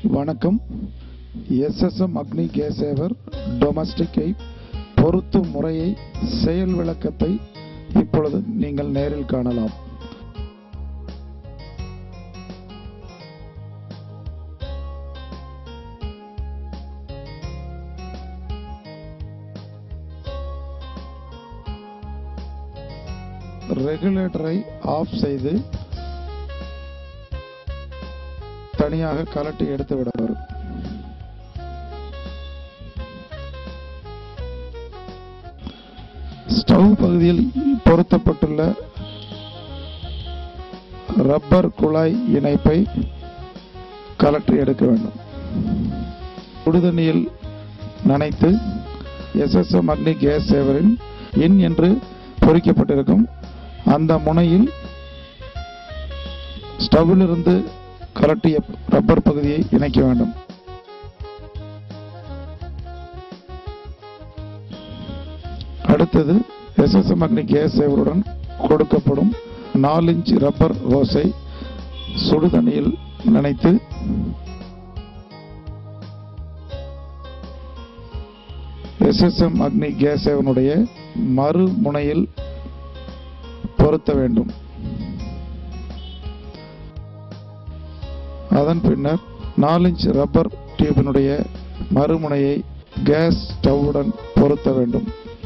வணக்கம் எஸ்எஸ்எம் அக்னி கேஸ் சேவர் டொமஸ்டிக்கை பொருத்தும் முறையை செயல் விளக்கத்தை இப்பொழுது நீங்கள் நேரில் காணலாம் ரெகுலேட்டரை ஆஃப் செய்து தனியாக கலட்டி எடுத்து விட வரும் ஸ்டவ் பகுதியில் பொருத்தப்பட்டுள்ள ரப்பர் குழாய் இணைப்பை கலற்றி எடுக்க வேண்டும் சுடுதண்ணியில் நனைத்து எஸ்எஸ்எம் அக்னி கேஸ் சேவரின் இன் என்று பொறிக்கப்பட்டிருக்கும் அந்த முனையில் ஸ்டவ்விலிருந்து கலட்டிய ரப்பர் பகுதியை இணைக்க வேண்டும் அடுத்தது எஸ்எஸ்எம் அக்னி கேஸ் சேவருடன் கொடுக்கப்படும் நாலு இன்ச் ரப்பர் ரோஸை சுடுதண்ணியில் நனைத்து எஸ்எஸ்எம் அக்னி கேஸ் சேவனுடைய மறுமுனையில் பொருத்த வேண்டும் அதன் பின்னர் நாலு இன்ச் ரப்பர் டியூபினுடைய மறுமுனையை கேஸ் ஸ்டவ்வுடன் பொருத்த வேண்டும்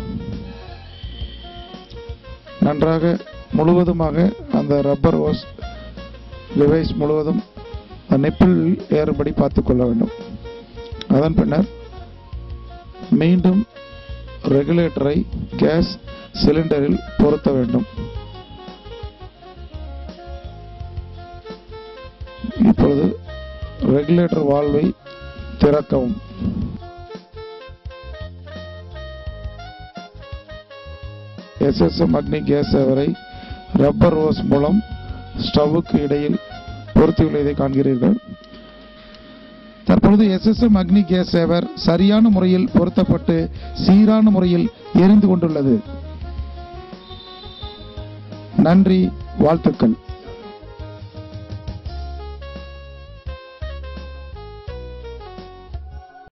நன்றாக முழுவதுமாக அந்த ரப்பர் ஹோஸ் டிவைஸ் முழுவதும் நிப்பிள் ஏறும்படி பார்த்துக் கொள்ள வேண்டும் அதன் பின்னர் மீண்டும் ரெகுலேட்டரை கேஸ் சிலிண்டரில் பொருத்த வேண்டும் இப்பொழுது ரெகுலேட்டர் வால்வை திறக்கவும் எஸ்எஸ்எம் அக்னி கேஸ் சேவரை ரப்பர் ஹோஸ் மூலம் ஸ்டவ்வுக்கு இடையில் பொருத்தியுள்ளதை காண்கிறீர்கள் தற்பொழுது எஸ்எஸ்எம் அக்னி கேஸ் சேவர் சரியான முறையில் பொருத்தப்பட்டு சீரான முறையில் எரிந்து கொண்டுள்ளது நன்றி வாழ்த்துக்கள்